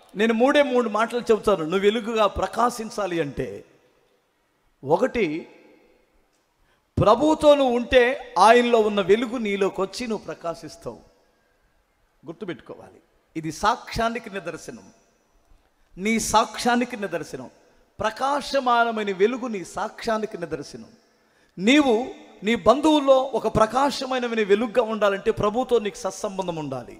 నేను మూడే మూడు మాటలు చెబుతాను నువ్వు వెలుగుగా ప్రకాశించాలి అంటే ఒకటి ప్రభువుతో నువ్వు ఉంటే ఆయనలో ఉన్న వెలుగు నీలోకి వచ్చి నువ్వు ప్రకాశిస్తావు గుర్తుపెట్టుకోవాలి ఇది సాక్ష్యానికి నిదర్శనం నీ సాక్ష్యానికి నిదర్శనం ప్రకాశమానమైన వెలుగు నీ సాక్ష్యానికి నిదర్శనం నీవు నీ బంధువుల్లో ఒక ప్రకాశమైన వెలుగుగా ఉండాలంటే ప్రభుతో నీకు సత్సంబంధం ఉండాలి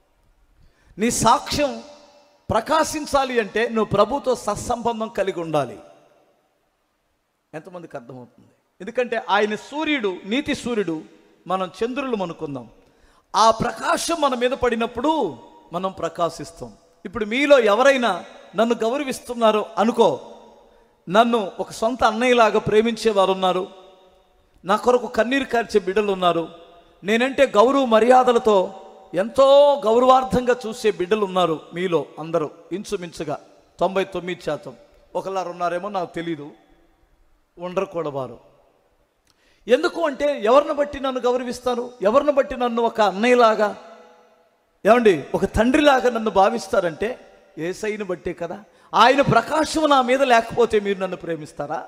నీ సాక్ష్యం ప్రకాశించాలి అంటే నువ్వు ప్రభుతో సత్సంబంధం కలిగి ఉండాలి ఎంతమందికి అర్థమవుతుంది ఎందుకంటే ఆయన సూర్యుడు నీతి సూర్యుడు మనం చంద్రులు అనుకుందాం ఆ ప్రకాశం మన మీద పడినప్పుడు మనం ప్రకాశిస్తాం ఇప్పుడు మీలో ఎవరైనా నన్ను గౌరవిస్తున్నారో అనుకో నన్ను ఒక సొంత అన్నయ్యలాగా ప్రేమించేవారు ఉన్నారు నా కొరకు కన్నీరు కార్చే బిడ్డలు ఉన్నారు నేనంటే గౌరవ మర్యాదలతో ఎంతో గౌరవార్థంగా చూసే బిడ్డలు ఉన్నారు మీలో అందరూ ఇంచుమించుగా తొంభై తొమ్మిది శాతం ఒకలారు ఉన్నారేమో నాకు తెలీదు ఉండరు కూడా వారు ఎందుకు అంటే ఎవరిని బట్టి నన్ను గౌరవిస్తారు ఎవరిని బట్టి నన్ను ఒక అన్నయ్యలాగా ఏమండి ఒక తండ్రిలాగా నన్ను భావిస్తారంటే ఏసైని బట్టే కదా ఆయన ప్రకాశం నా మీద లేకపోతే మీరు నన్ను ప్రేమిస్తారా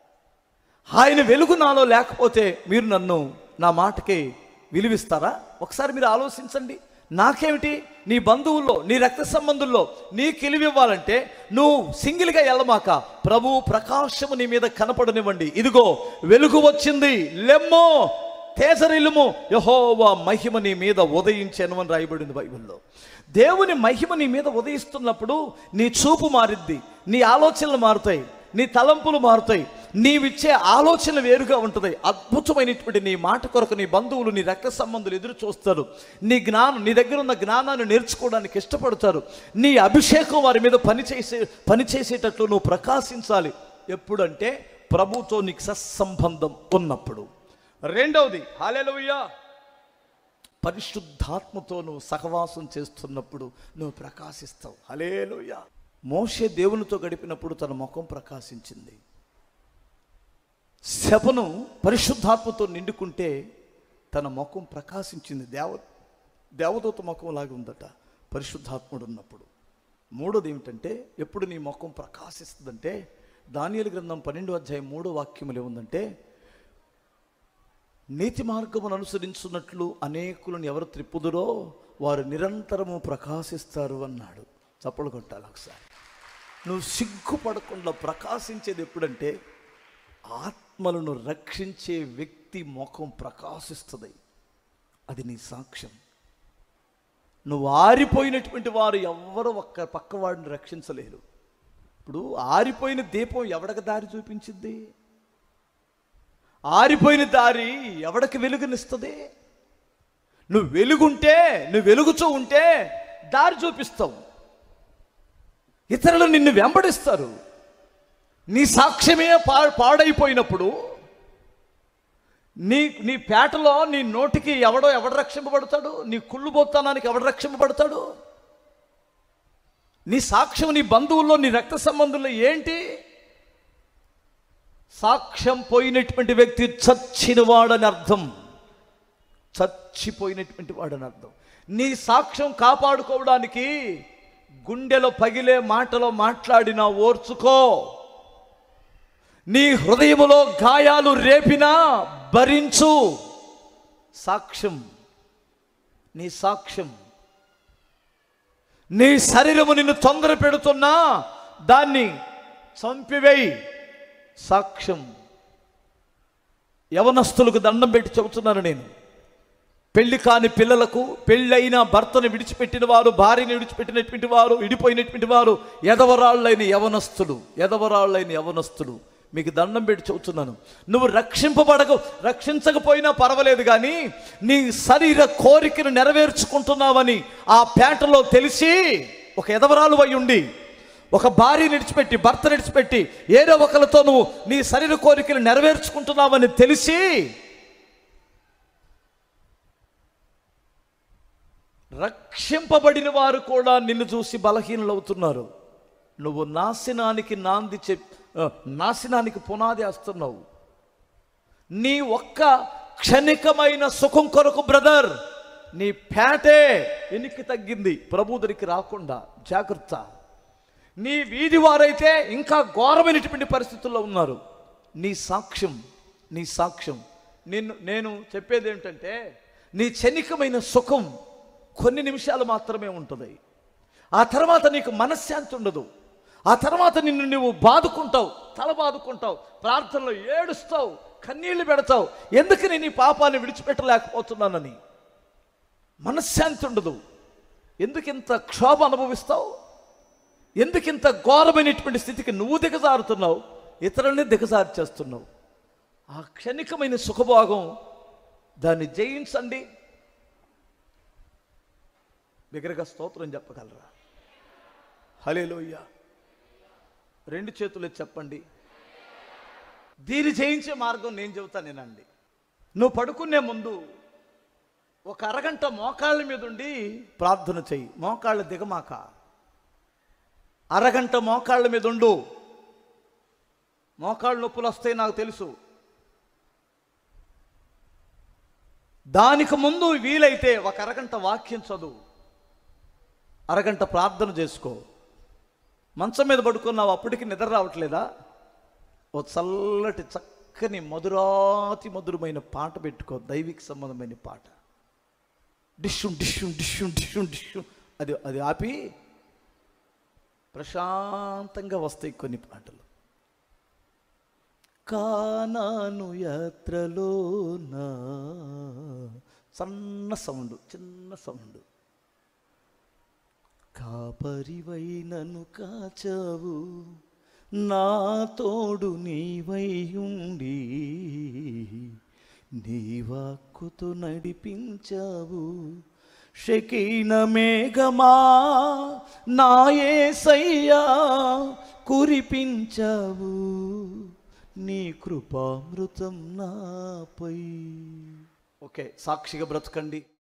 ఆయన వెలుగు నాలో లేకపోతే మీరు నన్ను నా మాటకి విలువిస్తారా ఒకసారి మీరు ఆలోచించండి నాకేమిటి నీ బంధువుల్లో నీ రక్త సంబంధుల్లో నీ ఇవ్వాలంటే నువ్వు సింగిల్గా వెళ్ళమాక ప్రభు ప్రకాశము నీ మీద కనపడనివ్వండి ఇదిగో వెలుగు వచ్చింది లెమ్మో తేజరిల్లుము యహోవా మహిమ నీ మీద ఉదయించాను అని రాయబడింది బైబిల్లో దేవుని మహిమ నీ మీద ఉదయిస్తున్నప్పుడు నీ చూపు మారిద్ది నీ ఆలోచనలు మారుతాయి నీ తలంపులు మారుతాయి నీవిచ్చే ఆలోచన వేరుగా ఉంటుంది అద్భుతమైనటువంటి నీ మాట కొరకు నీ బంధువులు నీ రక్త సంబంధులు ఎదురు చూస్తారు నీ జ్ఞానం నీ దగ్గర ఉన్న జ్ఞానాన్ని నేర్చుకోవడానికి ఇష్టపడతారు నీ అభిషేకం వారి మీద పనిచేసే పనిచేసేటట్లు నువ్వు ప్రకాశించాలి ఎప్పుడంటే ప్రభుతో నీకు సత్సంబంధం ఉన్నప్పుడు రెండవది హాలేలుయ్యా పరిశుద్ధాత్మతో నువ్వు సహవాసం చేస్తున్నప్పుడు నువ్వు ప్రకాశిస్తావు హలేలుయ్యా మోషే దేవునితో గడిపినప్పుడు తన ముఖం ప్రకాశించింది శపను పరిశుద్ధాత్మతో నిండుకుంటే తన ముఖం ప్రకాశించింది దేవ దేవదూత ముఖం లాగా ఉందట పరిశుద్ధాత్ముడు ఉన్నప్పుడు మూడోది ఏమిటంటే ఎప్పుడు నీ ముఖం ప్రకాశిస్తుందంటే దానియలు గ్రంథం పన్నెండు అధ్యాయం మూడో వాక్యములు ఏముందంటే నీతి మార్గమును అనుసరించున్నట్లు అనేకులను ఎవరు త్రిప్పుదురో వారు నిరంతరము ప్రకాశిస్తారు అన్నాడు చప్పలు కొట్టాలి ఒకసారి నువ్వు సిగ్గుపడకుండా ప్రకాశించేది ఎప్పుడంటే ఆత్మలను రక్షించే వ్యక్తి ముఖం ప్రకాశిస్తుంది అది నీ సాక్ష్యం నువ్వు ఆరిపోయినటువంటి వారు ఎవ్వరు ఒక్క పక్కవాడిని రక్షించలేరు ఇప్పుడు ఆరిపోయిన దీపం ఎవడకి దారి చూపించింది ఆరిపోయిన దారి ఎవడికి వెలుగునిస్తుంది నువ్వు వెలుగుంటే నువ్వు వెలుగుచూ ఉంటే దారి చూపిస్తావు ఇతరులు నిన్ను వెంబడిస్తారు నీ సాక్ష్యమే పా పాడైపోయినప్పుడు నీ నీ పేటలో నీ నోటికి ఎవడో ఎవడు రక్షింపబడతాడు నీ కుళ్ళు పోతానానికి ఎవడు రక్షింపబడతాడు నీ సాక్ష్యం నీ బంధువుల్లో నీ రక్త సంబంధుల్లో ఏంటి సాక్ష్యం పోయినటువంటి వ్యక్తి చచ్చినవాడని అర్థం చచ్చిపోయినటువంటి వాడని అర్థం నీ సాక్ష్యం కాపాడుకోవడానికి గుండెలో పగిలే మాటలో మాట్లాడినా ఓర్చుకో నీ హృదయములో గాయాలు రేపినా భరించు సాక్ష్యం నీ సాక్ష్యం నీ శరీరము నిన్ను తొందర పెడుతున్నా దాన్ని చంపివేయి సాక్ష్యం యవనస్తులకు దండం పెట్టి చెబుతున్నాను నేను పెళ్లి కాని పిల్లలకు పెళ్ళైన భర్తను విడిచిపెట్టిన వారు భార్యను విడిచిపెట్టినటువంటి వారు విడిపోయినటువంటి వారు ఎదవరాళ్ళైన యవనస్తులు ఎదవరాళ్ళైన యవనస్తులు మీకు దండం పెట్టి చెబుతున్నాను నువ్వు రక్షింపబడక రక్షించకపోయినా పర్వాలేదు కానీ నీ శరీర కోరికను నెరవేర్చుకుంటున్నావని ఆ పేటలో తెలిసి ఒక ఎదవరాలు అయి ఉండి ఒక భార్య నిడిచిపెట్టి భర్త నిడిచిపెట్టి ఏదో ఒకరితో నువ్వు నీ శరీర కోరికలు నెరవేర్చుకుంటున్నావని తెలిసి రక్షింపబడిన వారు కూడా నిన్ను చూసి బలహీనులవుతున్నారు నువ్వు నాశనానికి నాంది చెప్ ఆ, నాశనానికి పునాది వేస్తున్నావు నీ ఒక్క క్షణికమైన సుఖం కొరకు బ్రదర్ నీ పేటే ఎనికి తగ్గింది ప్రభుదరికి రాకుండా జాగ్రత్త నీ వీధి వారైతే ఇంకా ఘోరమైనటువంటి పరిస్థితుల్లో ఉన్నారు నీ సాక్ష్యం నీ సాక్ష్యం నిన్ను నేను చెప్పేది ఏమిటంటే నీ క్షణికమైన సుఖం కొన్ని నిమిషాలు మాత్రమే ఉంటుంది ఆ తర్వాత నీకు మనశ్శాంతి ఉండదు ఆ తర్వాత నిన్ను నువ్వు బాదుకుంటావు తల బాదుకుంటావు ప్రార్థనలో ఏడుస్తావు కన్నీళ్లు పెడతావు ఎందుకు నేను ఈ పాపాన్ని విడిచిపెట్టలేకపోతున్నానని మనశ్శాంతి ఉండదు ఎందుకు ఇంత క్షోభ అనుభవిస్తావు ఎందుకు ఇంత ఘోరమైనటువంటి స్థితికి నువ్వు దిగజారుతున్నావు ఇతరుల్ని దిగజారు చేస్తున్నావు ఆ క్షణికమైన సుఖభోగం దాన్ని జయించండి బిగ్గరగా స్తోత్రం చెప్పగలరా హలేలోయ్య రెండు చేతులు ఎత్తి చెప్పండి దీన్ని జయించే మార్గం నేను చెబుతాను నేనండి నువ్వు పడుకునే ముందు ఒక అరగంట మోకాళ్ళ మీద ఉండి ప్రార్థన చెయ్యి మోకాళ్ళ దిగమాక అరగంట మోకాళ్ళ మీద ఉండు మోకాళ్ళ నొప్పులు వస్తాయి నాకు తెలుసు దానికి ముందు వీలైతే ఒక అరగంట వాక్యం చదువు అరగంట ప్రార్థన చేసుకో మంచం మీద పడుకున్నావు అప్పటికి నిద్ర రావట్లేదా ఓ చల్లటి చక్కని మధురాతి మధురమైన పాట పెట్టుకో దైవిక సంబంధమైన పాట డిష్యు డిష్యు డిష్యు డిష్యు డిష్యు అది అది ఆపి ప్రశాంతంగా వస్తాయి కొన్ని పాటలు కానాను యాత్రలో నా సన్న సౌండ్ చిన్న సౌండ్ కాపరివై నన్ను కాచావు నా తోడు నీవై ఉండి నీ వాక్కుతో నడిపించావు షకీన మేఘమా నాయసయ్యా కురిపించావు నీ కృపామృతం నాపై ఓకే సాక్షిగా బ్రతకండి